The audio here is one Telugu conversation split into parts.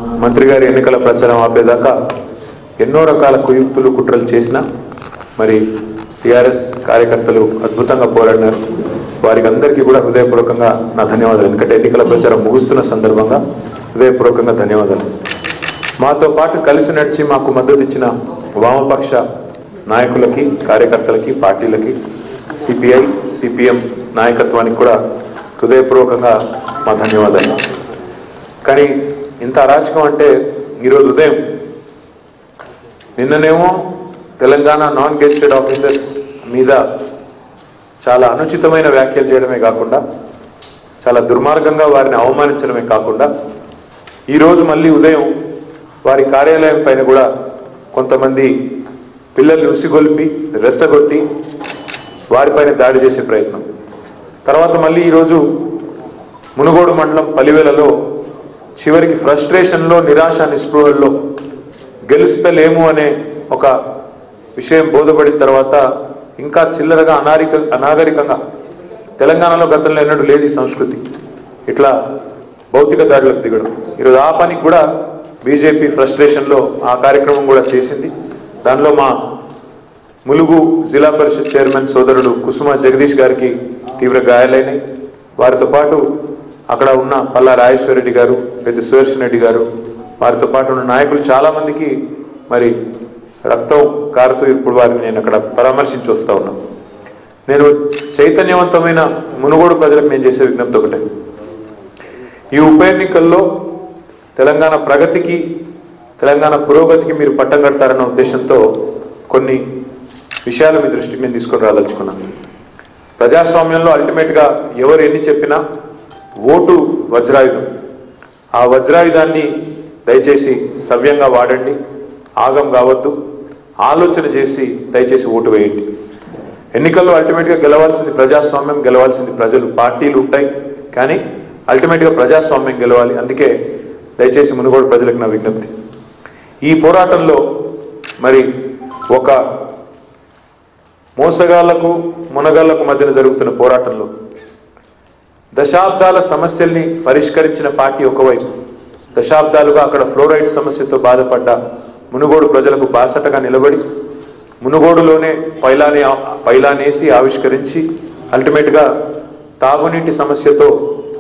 మంత్రి గారి ఎన్నికల ప్రచారం ఆపేదాకా ఎన్నో రకాల కుయుక్తులు కుట్రలు చేసినా మరి టిఆర్ఎస్ కార్యకర్తలు అద్భుతంగా పోరాడినారు వారికి అందరికీ కూడా హృదయపూర్వకంగా నా ధన్యవాదాలు ఎందుకంటే ఎన్నికల ప్రచారం ముగుస్తున్న సందర్భంగా హృదయపూర్వకంగా ధన్యవాదాలు మాతో పాటు కలిసి నడిచి మాకు మద్దతు ఇచ్చిన వామపక్ష నాయకులకి కార్యకర్తలకి పార్టీలకి సిపిఐ సిపిఎం నాయకత్వానికి కూడా హృదయపూర్వకంగా మా ధన్యవాదాలు కానీ ఇంత అరాచకం అంటే ఈరోజు ఉదయం నిన్ననేమో తెలంగాణ నాన్ గెస్టెడ్ ఆఫీసర్స్ మీద చాలా అనుచితమైన వ్యాఖ్యలు చేయడమే కాకుండా చాలా దుర్మార్గంగా వారిని అవమానించడమే కాకుండా ఈరోజు మళ్ళీ ఉదయం వారి కార్యాలయం పైన కూడా కొంతమంది పిల్లల్ని ఉసిగొల్పి రెచ్చగొట్టి వారిపైన దాడి చేసే ప్రయత్నం తర్వాత మళ్ళీ ఈరోజు మునుగోడు మండలం పలివేలలో చివరికి ఫ్రస్ట్రేషన్లో నిరాశ నిస్పృహల్లో గెలుస్తలేము అనే ఒక విషయం బోధపడిన తర్వాత ఇంకా చిల్లరగా అనారిక అనాగరికంగా తెలంగాణలో గతంలో ఎన్నడూ లేదు ఈ సంస్కృతి ఇట్లా భౌతిక దాడులకు దిగడం ఈరోజు ఆ పనికి కూడా బీజేపీ ఫ్రస్ట్రేషన్లో ఆ కార్యక్రమం కూడా చేసింది దానిలో మా ములుగు జిల్లా పరిషత్ చైర్మన్ సోదరుడు కుసుమ జగదీష్ గారికి తీవ్ర గాయాలైనాయి వారితో పాటు అక్కడ ఉన్న పల్లా రాజేశ్వరరెడ్డి గారు పెద్ద సుదర్శన్ రెడ్డి గారు వారితో పాటు ఉన్న నాయకులు చాలా మందికి మరి రక్తం కారుతూ ఇప్పుడు వారిని నేను అక్కడ పరామర్శించి వస్తా ఉన్నాను నేను చైతన్యవంతమైన మునుగోడు ప్రజలకు నేను చేసే విజ్ఞప్తి ఒకటే ఈ ఉప ఎన్నికల్లో తెలంగాణ ప్రగతికి తెలంగాణ పురోగతికి మీరు పట్టం కడతారన్న ఉద్దేశంతో కొన్ని విషయాలు మీ దృష్టికి నేను తీసుకొని రాదలుచుకున్నాను ప్రజాస్వామ్యంలో అల్టిమేట్గా ఎవరు ఎన్ని చెప్పినా ఓటు వజ్రాయుధం ఆ వజ్రాయుధాన్ని దయచేసి సవ్యంగా వాడండి ఆగం కావద్దు ఆలోచన చేసి దయచేసి ఓటు వేయండి ఎన్నికల్లో అల్టిమేట్గా గెలవాల్సింది ప్రజాస్వామ్యం గెలవాల్సింది ప్రజలు పార్టీలు ఉంటాయి కానీ అల్టిమేట్గా ప్రజాస్వామ్యం గెలవాలి అందుకే దయచేసి మునుగోడు ప్రజలకు నా విజ్ఞప్తి ఈ పోరాటంలో మరి ఒక మోసగాళ్లకు మునగాళ్లకు మధ్యన జరుగుతున్న పోరాటంలో దశాబ్దాల సమస్యల్ని పరిష్కరించిన పార్టీ ఒకవైపు దశాబ్దాలుగా అక్కడ ఫ్లోరైడ్ సమస్యతో బాధపడ్డ మునుగోడు ప్రజలకు బాసటగా నిలబడి మునుగోడులోనే పైలాని పైలానేసి ఆవిష్కరించి అల్టిమేట్గా తాగునీటి సమస్యతో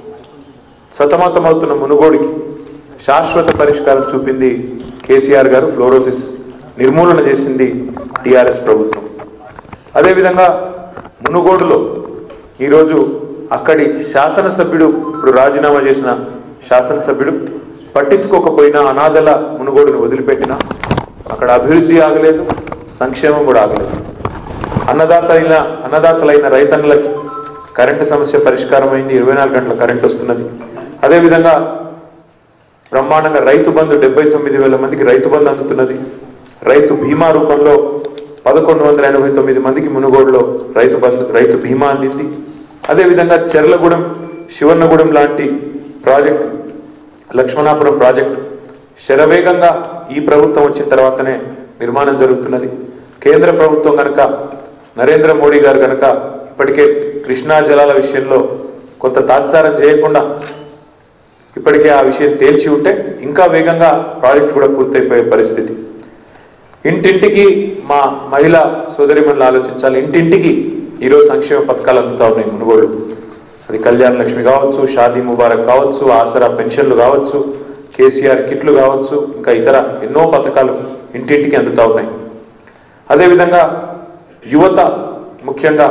సతమతమవుతున్న మునుగోడికి శాశ్వత పరిష్కారం చూపింది కేసీఆర్ గారు ఫ్లోరోసిస్ నిర్మూలన చేసింది టీఆర్ఎస్ ప్రభుత్వం అదేవిధంగా మునుగోడులో ఈరోజు అక్కడి శాసనసభ్యుడు ఇప్పుడు రాజీనామా చేసిన శాసనసభ్యుడు పట్టించుకోకపోయినా అనాథల మునుగోడును వదిలిపెట్టిన అక్కడ అభివృద్ధి ఆగలేదు సంక్షేమం కూడా ఆగలేదు అన్నదాత అయిన అన్నదాతలైన రైతన్నులకి కరెంటు సమస్య పరిష్కారం అయింది ఇరవై నాలుగు గంటల కరెంట్ వస్తున్నది అదేవిధంగా బ్రహ్మాండంగా రైతు బంధు డెబ్బై తొమ్మిది వేల మందికి రైతు బంధు అందుతున్నది రైతు బీమా రూపంలో పదకొండు వందల ఎనభై తొమ్మిది మందికి మునుగోడులో రైతు బంధు రైతు బీమా అందింది అదేవిధంగా చెర్లగూడెం శివన్నగూడెం లాంటి ప్రాజెక్ట్ లక్ష్మణాపురం ప్రాజెక్టు శరవేగంగా ఈ ప్రభుత్వం వచ్చిన తర్వాతనే నిర్మాణం జరుగుతున్నది కేంద్ర ప్రభుత్వం కనుక నరేంద్ర మోడీ గారు కనుక ఇప్పటికే కృష్ణా జలాల విషయంలో కొంత తాత్సారం చేయకుండా ఇప్పటికే ఆ విషయం తేల్చి ఉంటే ఇంకా వేగంగా ప్రాజెక్ట్ కూడా పూర్తయిపోయే పరిస్థితి ఇంటింటికి మా మహిళా సోదరిమణులు ఆలోచించాలి ఇంటింటికి ఈరోజు సంక్షేమ పథకాలు అందుతా ఉన్నాయి మునుగోడు అది కళ్యాణ లక్ష్మి కావచ్చు షాదీ ముబారక్ కావచ్చు ఆసరా పెన్షన్లు కావచ్చు కేసీఆర్ కిట్లు కావచ్చు ఇంకా ఇతర ఎన్నో పథకాలు ఇంటింటికి అందుతా ఉన్నాయి అదేవిధంగా యువత ముఖ్యంగా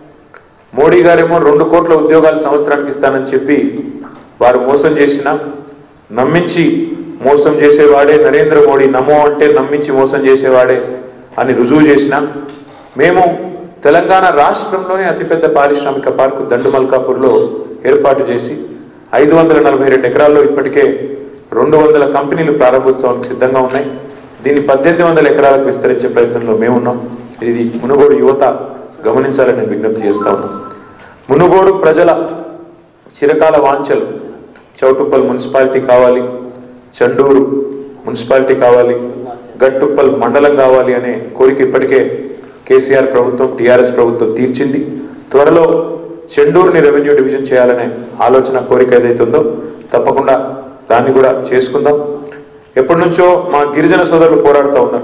మోడీ గారేమో రెండు కోట్ల ఉద్యోగాలు సంవత్సరానికి ఇస్తానని చెప్పి వారు మోసం చేసిన నమ్మించి మోసం చేసేవాడే నరేంద్ర మోడీ నమో అంటే నమ్మించి మోసం చేసేవాడే అని రుజువు చేసిన మేము తెలంగాణ రాష్ట్రంలోనే అతిపెద్ద పారిశ్రామిక పార్కు దండుమల్కాపూర్లో ఏర్పాటు చేసి ఐదు వందల నలభై రెండు ఎకరాల్లో ఇప్పటికే రెండు వందల కంపెనీలు ప్రారంభోత్సవానికి సిద్ధంగా ఉన్నాయి దీన్ని పద్దెనిమిది వందల ఎకరాలకు విస్తరించే ప్రయత్నంలో మేమున్నాం ఇది మునుగోడు యువత గమనించాలని నేను విజ్ఞప్తి చేస్తా ఉన్నాం మునుగోడు ప్రజల చిరకాల వాంఛలు చౌటుప్పల్ మున్సిపాలిటీ కావాలి చండూరు మున్సిపాలిటీ కావాలి గట్టుప్పల్ మండలం కావాలి అనే కోరిక ఇప్పటికే కేసీఆర్ ప్రభుత్వం టీఆర్ఎస్ ప్రభుత్వం తీర్చింది త్వరలో చెండూరుని రెవెన్యూ డివిజన్ చేయాలనే ఆలోచన కోరిక ఏదైతే ఉందో తప్పకుండా దాన్ని కూడా చేసుకుందాం ఎప్పటి నుంచో మా గిరిజన సోదరులు పోరాడుతూ ఉన్నారు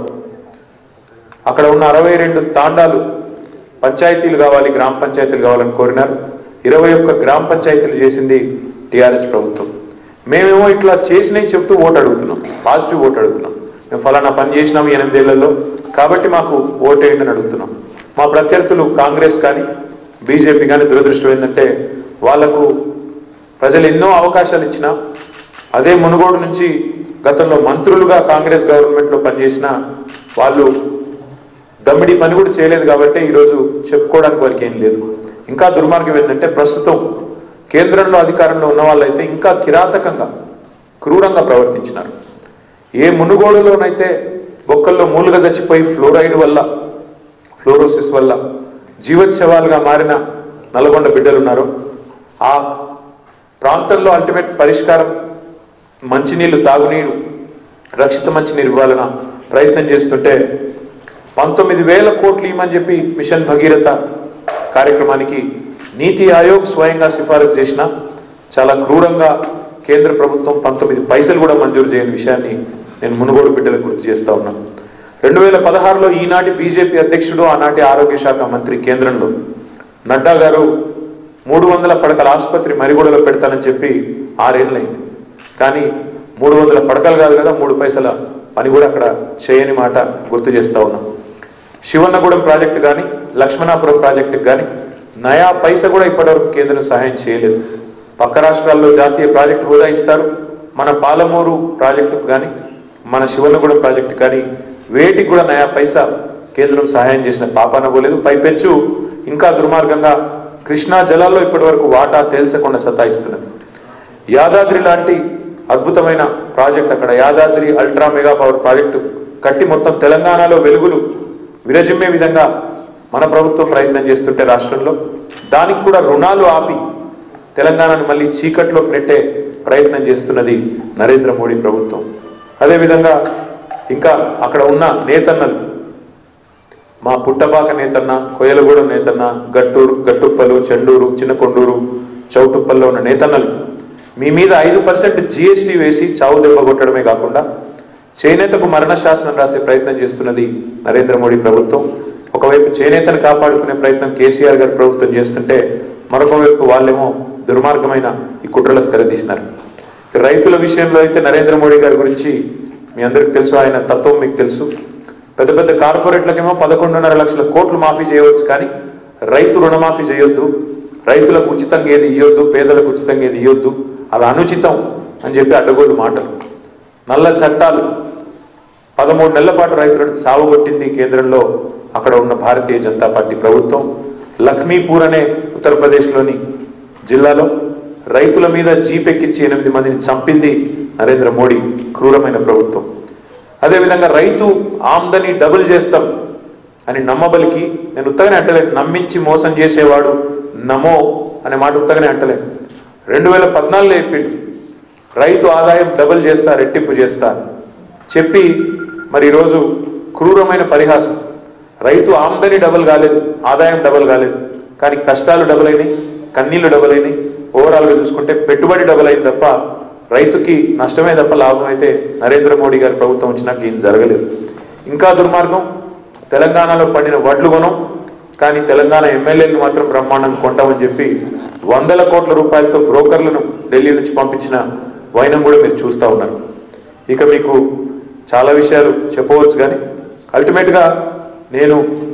అక్కడ ఉన్న అరవై రెండు తాండాలు పంచాయతీలు కావాలి గ్రామ పంచాయతీలు కావాలని కోరినారు ఇరవై ఒక్క గ్రామ పంచాయతీలు చేసింది టిఆర్ఎస్ ప్రభుత్వం మేమేమో ఇట్లా చేసినవి చెప్తూ ఓటు అడుగుతున్నాం పాజిటివ్ ఓటు అడుగుతున్నాం మేము ఫలానా పని చేసినాం ఈ ఎనిమిదేళ్లలో కాబట్టి మాకు ఓటేయండి అని అడుగుతున్నాం మా ప్రత్యర్థులు కాంగ్రెస్ కానీ బీజేపీ కానీ దురదృష్టం ఏంటంటే వాళ్లకు ప్రజలు ఎన్నో అవకాశాలు ఇచ్చినా అదే మునుగోడు నుంచి గతంలో మంత్రులుగా కాంగ్రెస్ గవర్నమెంట్ లో పనిచేసిన వాళ్ళు దమ్మిడి పని కూడా చేయలేదు కాబట్టి ఈరోజు చెప్పుకోవడానికి వారికి ఏం లేదు ఇంకా దుర్మార్గం ఏంటంటే ప్రస్తుతం కేంద్రంలో అధికారంలో ఉన్న వాళ్ళైతే ఇంకా కిరాతకంగా క్రూరంగా ప్రవర్తించినారు ఏ మునుగోడులోనైతే బొక్కల్లో మూలుగా చచ్చిపోయి ఫ్లోరైడ్ వల్ల ఫ్లోరోసిస్ వల్ల జీవోత్సవాలుగా మారిన నల్గొండ బిడ్డలు ఉన్నారు ఆ ప్రాంతంలో అల్టిమేట్ పరిష్కారం మంచినీళ్లు తాగునీరు రక్షిత మంచినీరు ఇవ్వాలన్న ప్రయత్నం చేస్తుంటే పంతొమ్మిది వేల కోట్లు ఇవ్వమని చెప్పి మిషన్ భగీరథ కార్యక్రమానికి నీతి ఆయోగ్ స్వయంగా సిఫారసు చేసిన చాలా క్రూరంగా కేంద్ర ప్రభుత్వం పంతొమ్మిది పైసలు కూడా మంజూరు చేయని విషయాన్ని నేను మునుగోడు బిడ్డలకు గుర్తు చేస్తా ఉన్నాను రెండు వేల పదహారులో ఈనాటి బీజేపీ అధ్యక్షుడు ఆనాటి ఆరోగ్య శాఖ మంత్రి కేంద్రంలో నడ్డా గారు మూడు వందల పడకల ఆసుపత్రి మరిగూడలో పెడతానని చెప్పి ఆరేళ్ళైంది కానీ మూడు వందల పడకలు కాదు కదా మూడు పైసల పని కూడా అక్కడ చేయని మాట గుర్తు చేస్తా ఉన్నాం శివన్నగూడెం ప్రాజెక్టు కానీ లక్ష్మణాపురం ప్రాజెక్టుకు కానీ నయా పైస కూడా ఇప్పటివరకు కేంద్రం సహాయం చేయలేదు పక్క రాష్ట్రాల్లో జాతీయ ప్రాజెక్టు హోదా ఇస్తారు మన పాలమూరు ప్రాజెక్టుకు కానీ మన శివన్నగూడెం ప్రాజెక్టు కానీ వేటికి కూడా నయా పైసా కేంద్రం సహాయం చేసిన పాపాన పోలేదు పైపెచ్చు ఇంకా దుర్మార్గంగా కృష్ణా జలాల్లో ఇప్పటివరకు వాటా తేల్చకుండా సతాయిస్తున్నది యాదాద్రి లాంటి అద్భుతమైన ప్రాజెక్ట్ అక్కడ Yadadri ultra mega power project కట్టి మొత్తం తెలంగాణలో వెలుగులు విరజిమ్మే విధంగా మన ప్రభుత్వం ప్రయత్నం చేస్తుంటే రాష్ట్రంలో దానికి కూడా రుణాలు ఆపి తెలంగాణను మళ్ళీ చీకట్లో పెట్టే ప్రయత్నం చేస్తున్నది నరేంద్ర మోడీ ప్రభుత్వం అదేవిధంగా ఇంకా అక్కడ ఉన్న నేతన్నలు మా పుట్టబాక నేతన్న కొయ్యలగూడెం నేతన్న గట్టూరు గట్టుప్పలు చెండూరు చిన్నకొండూరు చౌటుప్పల్లో ఉన్న నేతన్నలు మీ మీద ఐదు పర్సెంట్ జిఎస్టీ వేసి చావు దెబ్బ కొట్టడమే కాకుండా చేనేతకు మరణ శాసనం రాసే ప్రయత్నం చేస్తున్నది నరేంద్ర మోడీ ప్రభుత్వం ఒకవైపు చేనేతను కాపాడుకునే ప్రయత్నం కేసీఆర్ గారి ప్రభుత్వం చేస్తుంటే మరొక వైపు వాళ్ళేమో దుర్మార్గమైన ఈ కుట్రలకు తెరదీసినారు రైతుల విషయంలో అయితే నరేంద్ర మోడీ గారి గురించి మీ అందరికి తెలుసు ఆయన తత్వం మీకు తెలుసు పెద్ద పెద్ద కార్పొరేట్లకేమో పదకొండున్నర లక్షల కోట్లు మాఫీ చేయవచ్చు కానీ రైతు రుణమాఫీ చేయొద్దు రైతులకు ఉచితంగా ఏది ఇవ్వద్దు పేదలకు ఉచితంగా ఏది ఇవ్వద్దు అది అనుచితం అని చెప్పి అడ్డగోలు మాటలు నల్ల చట్టాలు పదమూడు నెలల పాటు రైతులను సావగొట్టింది కేంద్రంలో అక్కడ ఉన్న భారతీయ జనతా పార్టీ ప్రభుత్వం లక్ష్మీపూర్ అనే ఉత్తరప్రదేశ్లోని జిల్లాలో రైతుల మీద జీప్ ఎక్కించి ఎనిమిది మందిని చంపింది నరేంద్ర మోడీ క్రూరమైన ప్రభుత్వం అదేవిధంగా రైతు ఆమ్దని డబుల్ చేస్తాం అని నమ్మబలికి నేను ఉత్తగానే అంటలేను నమ్మించి మోసం చేసేవాడు నమో అనే మాట ఉత్తగానే అంటలేను రెండు వేల పద్నాలుగులో చెప్పిండు రైతు ఆదాయం డబుల్ చేస్తా రెట్టింపు చేస్తా చెప్పి మరి ఈరోజు క్రూరమైన పరిహాసం రైతు ఆమ్దని డబుల్ కాలేదు ఆదాయం డబుల్ కాలేదు కానీ కష్టాలు డబుల్ అయినాయి కన్నీళ్లు డబుల్ అయినాయి ఓవరాల్గా చూసుకుంటే పెట్టుబడి డబుల్ అయింది తప్ప రైతుకి నష్టమే తప్ప లాభం అయితే నరేంద్ర మోడీ గారి ప్రభుత్వం వచ్చినాక ఏం జరగలేదు ఇంకా దుర్మార్గం తెలంగాణలో పండిన వడ్లు కొనం కానీ తెలంగాణ ఎమ్మెల్యేలు మాత్రం బ్రహ్మాండంగా కొంటామని చెప్పి వందల కోట్ల రూపాయలతో బ్రోకర్లను ఢిల్లీ నుంచి పంపించిన వైనం కూడా మీరు చూస్తూ ఉన్నారు ఇక మీకు చాలా విషయాలు చెప్పవచ్చు కానీ అల్టిమేట్గా నేను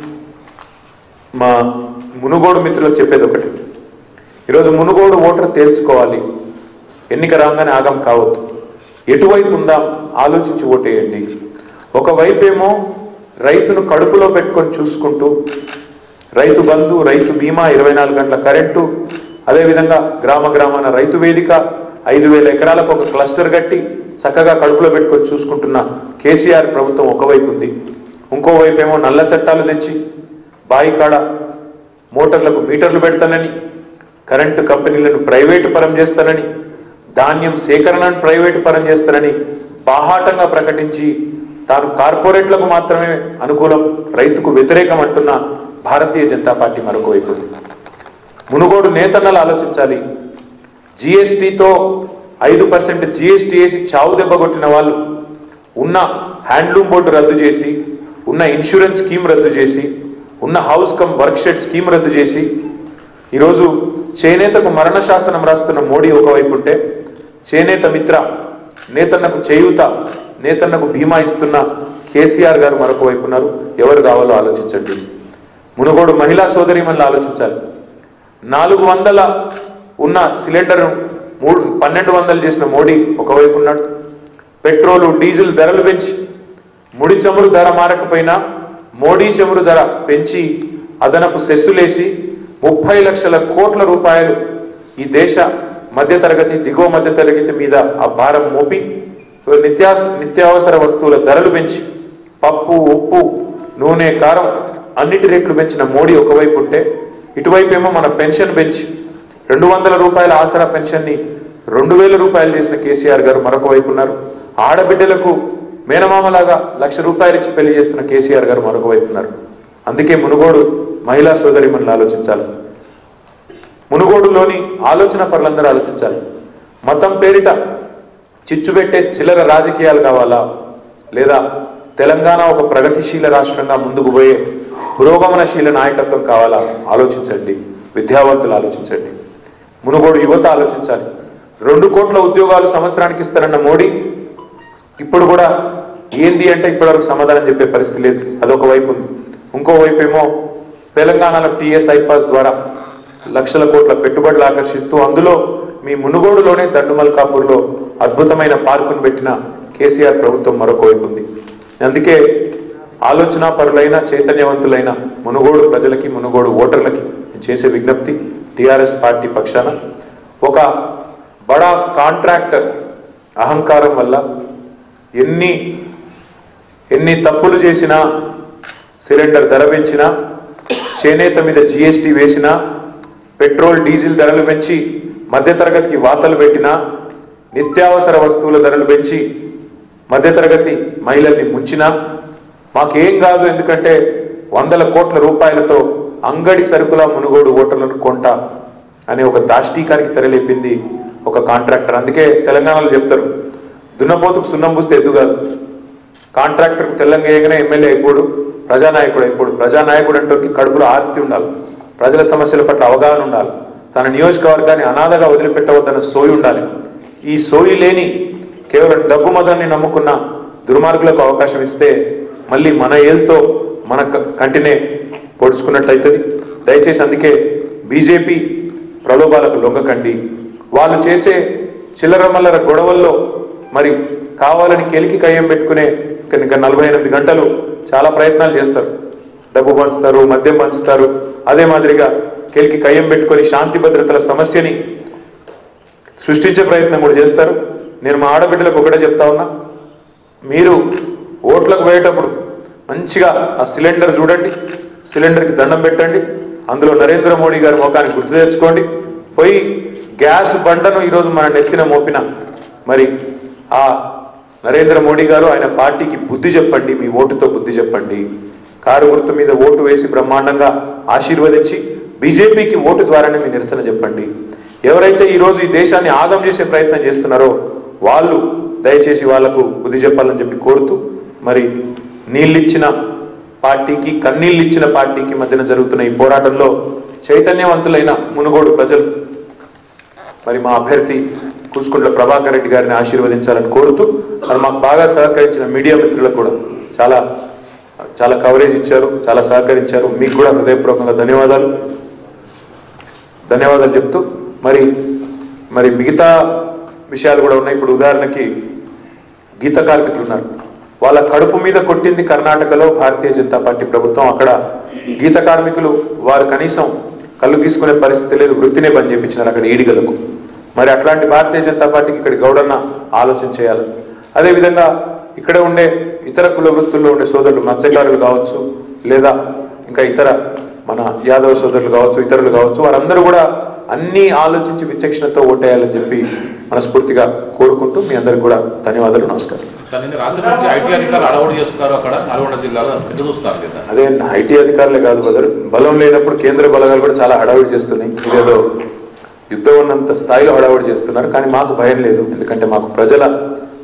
మా మునుగోడు మిత్రులకు చెప్పేది ఒకటి ఈరోజు మునుగోడు ఓటర్ తేల్చుకోవాలి ఎన్నిక రాగానే ఆగం కావద్దు ఎటువైపు ఉందాం ఆలోచించి ఓటేయండి ఒకవైపేమో రైతును కడుపులో పెట్టుకొని చూసుకుంటూ రైతు బంధు రైతు బీమా ఇరవై నాలుగు గంటల కరెంటు అదేవిధంగా గ్రామ గ్రామాన రైతు వేదిక ఐదు వేల ఎకరాలకు ఒక క్లస్టర్ కట్టి చక్కగా కడుపులో పెట్టుకొని చూసుకుంటున్న కేసీఆర్ ప్రభుత్వం ఒకవైపు ఉంది ఇంకోవైపు ఏమో నల్ల చట్టాలు తెచ్చి బాయి కాడ మోటార్లకు మీటర్లు పెడతానని కరెంటు కంపెనీలను ప్రైవేటు పరం చేస్తానని ధాన్యం సేకరణను ప్రైవేటు పరం చేస్తానని బాహాటంగా ప్రకటించి తాను కార్పొరేట్లకు మాత్రమే అనుకూలం రైతుకు వ్యతిరేకం అంటున్న భారతీయ జనతా పార్టీ మరొక వైపు ఉంది. మునుగోడు నేతన్నలు ఆలోచించాలి జిఎస్టితో ఐదు పర్సెంట్ జిఎస్టీ వేసి చావు దెబ్బ కొట్టిన వాళ్ళు ఉన్న హ్యాండ్లూమ్ బోర్డు రద్దు చేసి ఉన్న ఇన్సూరెన్స్ స్కీమ్ రద్దు చేసి ఉన్న house cum work shed scheme రద్దు చేసి ఈరోజు చేనేతకు మరణ శాసనం రాస్తున్న మోడీ ఒకవైపు ఉంటే చేనేత మిత్ర నేతన్నకు చేయూత నేతన్నకు బీమా ఇస్తున్న కేసీఆర్ గారు మరొక వైపు ఉన్నారు ఎవరు కావాలో ఆలోచించండి మునుగోడు మహిళా సోదరిమణులు ఆలోచించాలి నాలుగు వందల ఉన్న సిలిండర్ మూడు పన్నెండు వందలు చేసిన మోడీ ఒకవైపు ఉన్నాడు పెట్రోలు డీజిల్ ధరలు పెంచి ముడి చమురు ధర మారకపోయినా మోడీ చమురు ధర పెంచి అదనపు సెస్సులేసి ముప్పై లక్షల కోట్ల రూపాయలు ఈ దేశ మధ్యతరగతి దిగువ మధ్యతరగతి మీద ఆ భారం మోపి నిత్యాస నిత్యావసర వస్తువుల ధరలు పెంచి పప్పు ఉప్పు నూనె కారం అన్నిటి రేట్లు పెంచిన మోడీ ఒకవైపు ఉంటే ఇటువైపు ఏమో మన పెన్షన్ పెంచి రెండు వందల రూపాయల ఆసరా పెన్షన్ ని రెండు వేల రూపాయలు చేసిన కేసీఆర్ గారు మరొక వైపు ఉన్నారు ఆడబిడ్డలకు మేనమామలాగా లక్ష రూపాయలు ఇచ్చి పెళ్లి చేస్తున్న కేసీఆర్ గారు మరొక వైపు ఉన్నారు అందుకే మునుగోడు మహిళా సోదరి ఆలోచించాలి మునుగోడులోని ఆలోచన పరులందరూ ఆలోచించాలి మతం పేరిట చిచ్చు పెట్టే చిల్లర రాజకీయాలు కావాలా లేదా తెలంగాణ ఒక ప్రగతిశీల రాష్ట్రంగా ముందుకు పోయే పురోగమనశీల నాయకత్వం కావాలా ఆలోచించండి విద్యావంతులు ఆలోచించండి మునుగోడు యువత ఆలోచించాలి రెండు కోట్ల ఉద్యోగాలు సంవత్సరానికి ఇస్తారన్న మోడీ ఇప్పుడు కూడా ఏంది అంటే ఇప్పటివరకు సమాధానం చెప్పే పరిస్థితి లేదు అదొక వైపు ఉంది ఇంకో వైపు ఏమో తెలంగాణలో టీఎస్ ఐపాస్ ద్వారా లక్షల కోట్ల పెట్టుబడులు ఆకర్షిస్తూ అందులో మీ మునుగోడులోనే దండుమల్కాపూర్లో అద్భుతమైన పార్కును పెట్టిన కేసీఆర్ ప్రభుత్వం మరొక వైపు ఉంది అందుకే ఆలోచన పరులైన చైతన్యవంతులైన మునుగోడు ప్రజలకి మునుగోడు ఓటర్లకి నేను చేసే విజ్ఞప్తి టిఆర్ఎస్ పార్టీ పక్షాన ఒక బడా కాంట్రాక్టర్ అహంకారం వల్ల ఎన్ని ఎన్ని తప్పులు చేసినా సిలిండర్ ధర పెంచినా చేనేత మీద జిఎస్టీ వేసినా పెట్రోల్ డీజిల్ ధరలు పెంచి మధ్యతరగతికి వాతలు పెట్టినా నిత్యావసర వస్తువుల ధరలు పెంచి మధ్యతరగతి మహిళల్ని ముంచినా మాకేం కాదు ఎందుకంటే వందల కోట్ల రూపాయలతో అంగడి సరుకుల మునుగోడు ఓటర్లను కొంట అనే ఒక దాష్టీకానికి తెరలేపింది ఒక కాంట్రాక్టర్ అందుకే తెలంగాణలో చెప్తారు దున్నపోతుకు సున్నం పూస్తే ఎద్దు కాదు కాంట్రాక్టర్కు తెల్లంగా వేయగానే ఎమ్మెల్యే అయిపోడు ప్రజానాయకుడు అయిపోడు ప్రజానాయకుడు అంటే కడుపులో ఆర్తి ఉండాలి ప్రజల సమస్యల పట్ల అవగాహన ఉండాలి తన నియోజకవర్గాన్ని అనాథగా వదిలిపెట్టవద్దన్న సోయి ఉండాలి ఈ సోయి లేని కేవలం డబ్బు మదాన్ని నమ్ముకున్న దుర్మార్గులకు అవకాశం ఇస్తే మళ్ళీ మన ఏల్తో మన క- కంటినే పొడుచుకున్నట్టు అవుతుంది దయచేసి అందుకే బీజేపీ ప్రలోభాలకు లొంగకండి వాళ్ళు చేసే చిల్లర మల్లర గొడవల్లో మరి కావాలని కెలికి కయ్యం పెట్టుకునే ఇంకా ఇంకా నలభై ఎనిమిది గంటలు చాలా ప్రయత్నాలు చేస్తారు డబ్బు పంచుతారు మద్యం పంచుతారు అదే మాదిరిగా కెలికి కయ్యం పెట్టుకొని శాంతి భద్రతల సమస్యని సృష్టించే ప్రయత్నం కూడా చేస్తారు నేను మా ఆడబిడ్డలకు ఒకటే చెప్తా ఉన్నా మీరు ఓట్లకు పోయేటప్పుడు మంచిగా ఆ సిలిండర్ చూడండి సిలిండర్కి దండం పెట్టండి అందులో నరేంద్ర మోడీ గారి ముఖాన్ని గుర్తు తెచ్చుకోండి పోయి గ్యాస్ బండను ఈరోజు మన నెత్తిన మోపిన మరి ఆ నరేంద్ర మోడీ గారు ఆయన పార్టీకి బుద్ధి చెప్పండి మీ ఓటుతో బుద్ధి చెప్పండి కారు గుర్తు మీద ఓటు వేసి బ్రహ్మాండంగా ఆశీర్వదించి బీజేపీకి ఓటు ద్వారానే మీ నిరసన చెప్పండి ఎవరైతే ఈ రోజు ఈ దేశాన్ని ఆగం చేసే ప్రయత్నం చేస్తున్నారో వాళ్ళు దయచేసి వాళ్లకు బుద్ధి చెప్పాలని చెప్పి కోరుతూ మరి నీళ్ళిచ్చిన పార్టీకి కన్నీళ్ళు ఇచ్చిన పార్టీకి మధ్యన జరుగుతున్న ఈ పోరాటంలో చైతన్యవంతులైన మునుగోడు ప్రజలు మరి మా అభ్యర్థి కూసుకుంట్ల ప్రభాకర్ రెడ్డి గారిని ఆశీర్వదించాలని కోరుతూ మరి మాకు బాగా సహకరించిన మీడియా మిత్రులకు కూడా చాలా చాలా కవరేజ్ ఇచ్చారు చాలా సహకరించారు మీకు కూడా హృదయపూర్వకంగా ధన్యవాదాలు ధన్యవాదాలు చెప్తూ మరి మరి మిగతా విషయాలు కూడా ఉన్నాయి ఇప్పుడు ఉదాహరణకి గీత కార్మికులు ఉన్నారు వాళ్ళ కడుపు మీద కొట్టింది కర్ణాటకలో భారతీయ జనతా పార్టీ ప్రభుత్వం అక్కడ గీత కార్మికులు వారు కనీసం కళ్ళు తీసుకునే పరిస్థితి లేదు వృత్తినే బంద్ చేయించినారు అక్కడ ఈడిగలకు మరి అట్లాంటి భారతీయ జనతా పార్టీకి ఇక్కడ గౌడన్న ఆలోచన చేయాలి అదేవిధంగా ఇక్కడ ఉండే ఇతర కుల వృత్తుల్లో ఉండే సోదరులు మత్స్యకారులు కావచ్చు లేదా ఇంకా ఇతర మన యాదవ సోదరులు కావచ్చు ఇతరులు కావచ్చు వారందరూ కూడా అన్ని ఆలోచించి విచక్షణతో ఓటేయాలని చెప్పి మనస్ఫూర్తిగా కోరుకుంటూ మీ అందరికి కూడా ధన్యవాదాలు నమస్కారం సార్ నిన్న రాత్రి నుంచి ఐటీ అధికారులు అడవుడు చేస్తున్నారు అక్కడ నల్గొండ జిల్లాలో ఎట్లా చూస్తారు కదా అదే ఐటీ అధికారులే కాదు బదరు బలం లేనప్పుడు కేంద్ర బలగాలు కూడా చాలా హడావిడి చేస్తున్నాయి ఇదేదో యుద్ధం ఉన్నంత స్థాయిలో హడావిడి చేస్తున్నారు కానీ మాకు భయం లేదు ఎందుకంటే మాకు ప్రజల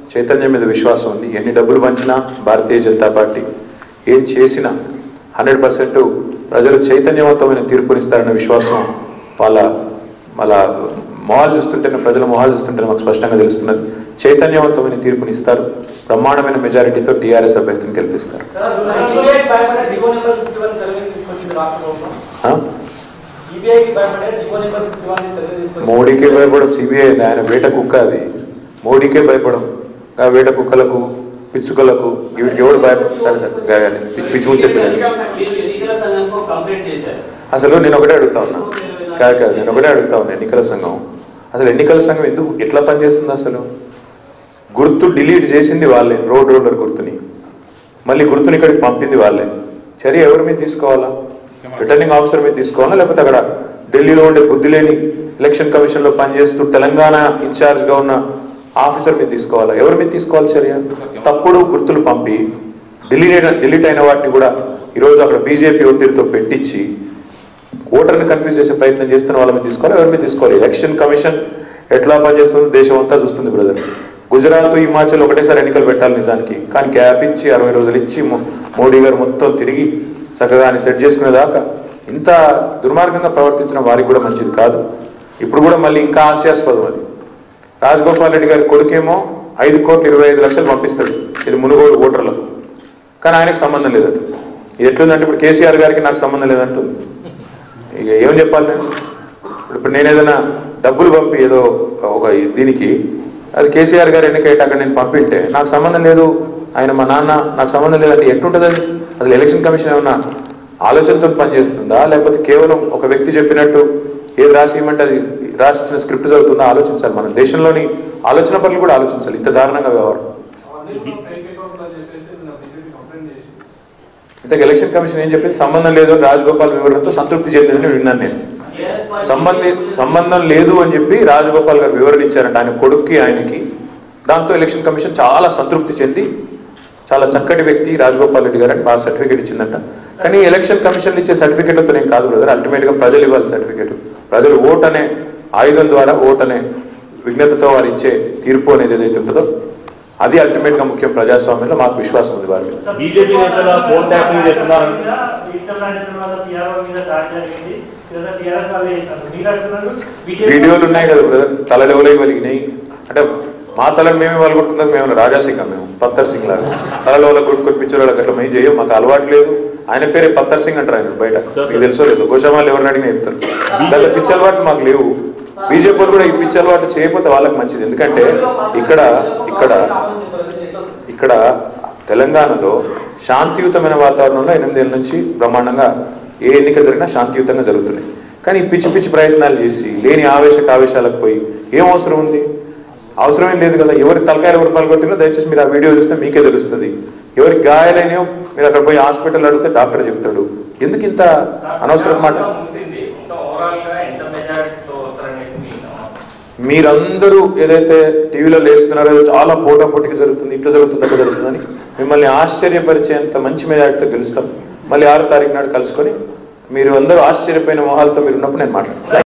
చైతన్యం మీద విశ్వాసం ఉంది ఎన్ని డబ్బులు పంచినా భారతీయ జనతా పార్టీ ఏం చేసినా హండ్రెడ్ పర్సెంట్ ప్రజలు చైతన్యవంతమైన తీర్పునిస్తారన్న విశ్వాసం వాళ్ళ వాళ్ళ మొహాలు చూస్తుంటేనే ప్రజల మొహాలు చూస్తుంటేనే మాకు స్పష్టంగా తెలుస్తున్నది చైతన్యవంతమైన తీర్పునిస్తారు బ్రహ్మాండమైన మెజారిటీతో టీఆర్ఎస్ అభ్యర్థిని గెలిపిస్తారు సిబిఐకి భయపడే జివో నెంబర్ ఫిఫ్టీ వన్ తెరవేకి తీసుకొచ్చింది రాష్ట్ర ప్రభుత్వం ఆ? సిబిఐకి భయపడే జివో నెంబర్ ఫిఫ్టీ వన్ తెరవేకి తీసుకొచ్చింది మోడీకే భయపడం సిబిఐ ఆయన వేట కుక్క అది మోడీకే భయపడం ఆ వేట కుక్కలకు పిచ్చుకలకు వీటికి ఎవడు భయపడతారు పిచ్చి పిచ్చి చెప్పినది మీరు ఎన్నికల సంఘంకు కంప్లైంట్ చేశారు అసలు నేను ఒకటే అడుగుతా ఉన్నా కాదు కాదు నేను ఒకటే అడుగుతా ఉన్నా ఎన్నికల సంఘం అసలు ఎన్నికల సంఘం ఎందుకు ఎట్లా పనిచేస్తుంది అసలు గుర్తు డిలీట్ చేసింది వాళ్ళే రోడ్ రోలర్ గుర్తుని మళ్ళీ గుర్తుని ఇక్కడికి పంపింది వాళ్ళే చర్య ఎవరి మీద తీసుకోవాలా రిటర్నింగ్ ఆఫీసర్ మీద తీసుకోవాలా లేకపోతే అక్కడ ఢిల్లీలో ఉండే బుద్ధి లేని ఎలక్షన్ కమిషన్ లో పనిచేస్తూ తెలంగాణ ఇన్ఛార్జ్ గా ఉన్న ఆఫీసర్ మీద తీసుకోవాలా ఎవరి మీద తీసుకోవాలి చర్య తప్పుడు గుర్తులు పంపి డిలీట్ డిలీట్ అయిన వాటిని కూడా ఈరోజు అక్కడ బీజేపీ ఒత్తిడితో పెట్టించి ఓటర్ని కన్ఫ్యూజ్ చేసే ప్రయత్నం చేస్తున్న వాళ్ళ మీద తీసుకోవాలి ఎవరి మీద తీసుకోవాలి ఎలక్షన్ కమిషన్ ఎట్లా పనిచేస్తుందో దేశం అంతా చూస్తుంది బ్రదర్ గుజరాత్ హిమాచల్ ఒకటేసారి ఎన్నికలు పెట్టాలి నిజానికి కానీ గ్యాప్ ఇచ్చి అరవై రోజులు ఇచ్చి మో- మోడీ గారు మొత్తం తిరిగి చక్కగా ఆయన సెట్ చేసుకునేదాకా ఇంత దుర్మార్గంగా ప్రవర్తించిన వారికి కూడా మంచిది కాదు ఇప్పుడు కూడా మళ్ళీ ఇంకా హాస్యాస్పదం అది రాజగోపాల్ రెడ్డి గారి కొడుకేమో ఐదు కోట్ల ఇరవై ఐదు లక్షలు పంపిస్తాడు ఇది మునుగోడు ఓటర్లకు కానీ ఆయనకు సంబంధం లేదట ఇది ఎట్లుందంటే ఇప్పుడు కేసీఆర్ గారికి నాకు సంబంధం లేదంటుంది ఇక ఏం చెప్పాలి నేను ఇప్పుడు నేను ఏదైనా డబ్బులు పంపి ఏదో ఒక దీనికి అది కేసీఆర్ గారు ఎన్నికైతే అక్కడ నేను పంపింటే నాకు సంబంధం లేదు ఆయన మా నాన్న నాకు సంబంధం లేదంటే ఎట్టుంటుంది అది అసలు ఎలక్షన్ కమిషన్ ఏమన్నా ఆలోచనతో పనిచేస్తుందా లేకపోతే కేవలం ఒక వ్యక్తి చెప్పినట్టు ఏది రాసి ఇవ్వమంటే అది రాసిన స్క్రిప్ట్ చదువుతుందా ఆలోచించాలి మన దేశంలోని ఆలోచన పనులు కూడా ఆలోచించాలి ఇంత దారుణంగా వ్యవహారం ఇంతకు ఎలక్షన్ కమిషన్ ఏం చెప్పింది సంబంధం లేదు అని రాజగోపాల్ వివరణతో సంతృప్తి చెందిందని విన్నాను నేను సంబంధి సంబంధం లేదు అని చెప్పి రాజగోపాల్ గారు వివరణ ఇచ్చారంట ఆయన కొడుక్కి ఆయనకి దాంతో ఎలక్షన్ కమిషన్ చాలా సంతృప్తి చెంది చాలా చక్కటి వ్యక్తి రాజగోపాల్ రెడ్డి గారు అని బాగా సర్టిఫికేట్ ఇచ్చిందంట కానీ ఎలక్షన్ కమిషన్ ఇచ్చే సర్టిఫికేట్తో నేను కాదు బ్రదర్ అల్టిమేట్ గా ప్రజలు ఇవ్వాలి సర్టిఫికేట్ ప్రజలు ఓట్ అనే ఆయుధం ద్వారా ఓట్ అనే విఘ్నతతో వారు ఇచ్చే తీర్పు అనేది ఏదైతే ఉంటుందో అది అల్టిమేట్ గా ముఖ్యం ప్రజాస్వామ్యంలో మాకు విశ్వాసం ఉంది వారి మీద బీజేపీ నేతలు ఫోన్ ట్యాపింగ్ చేస్తున్నారు వీడియోలు ఉన్నాయి కదా బ్రదర్ తల లెవెలకి వెలిగినాయి అంటే మా తలని మేమే వాళ్ళు కొట్టుకున్నది మేము రాజాసింగ్ మేము పత్తర్ సింగ్ లాగా తల లెవెల కొట్టుకొని పిచ్చర్ వాళ్ళకి అట్లా మేము చేయం మాకు అలవాటు లేదు ఆయన పేరే పత్తర్ సింగ్ అంటారు ఆయన బయట మీకు తెలుసో లేదు గోషమాలు ఎవరిని అడిగినా చెప్తారు దాంట్లో పిచ్చి అలవాటు మాకు లేవు బీజేపీ వాళ్ళు కూడా ఈ పిచ్చి అలవాటు చేయకపోతే వాళ్ళకి మంచిది ఎందుకంటే ఇక్కడ ఇక్కడ ఇక్కడ తెలంగాణలో శాంతియుతమైన వాతావరణంలో ఎనిమిదేళ్ళ నుంచి బ్రహ్మాండంగా ఏ ఎన్నిక జరిగినా శాంతియుతంగా జరుగుతున్నాయి కానీ ఈ పిచ్చి పిచ్చి ప్రయత్నాలు చేసి లేని ఆవేశక ఆవేశాలకు పోయి ఏం అవసరం ఉంది అవసరమేం లేదు కదా ఎవరి తలకాయలు ఎవరు పాల్గొట్టినో దయచేసి మీరు ఆ వీడియో చూస్తే మీకే తెలుస్తుంది ఎవరికి గాయాలైనయో మీరు అక్కడ పోయి హాస్పిటల్ అడిగితే డాక్టర్ చెప్తాడు ఎందుకు ఇంత అనవసరం మాట ముగిసింది మొత్తం ఓవరాల్ గా ఎంత మెజారిటీతో వస్తారనేది మీ నమ్మకం? మీరందరూ ఏదైతే టీవీలో లేస్తున్నారో అది చాలా పోటా పోటీకి జరుగుతుంది ఇట్లా జరుగుతుంది అట్లా జరుగుతుందని మిమ్మల్ని ఆశ్చర్యపరిచేంత మంచి మెజార్టీతో గెలుస్తాం మళ్ళీ ఆరో తారీఖు నాడు కలుసుకొని మీరు అందరూ ఆశ్చర్యపోయిన మొహాలతో మీరు ఉన్నప్పుడు నేను మాట్లాడతాను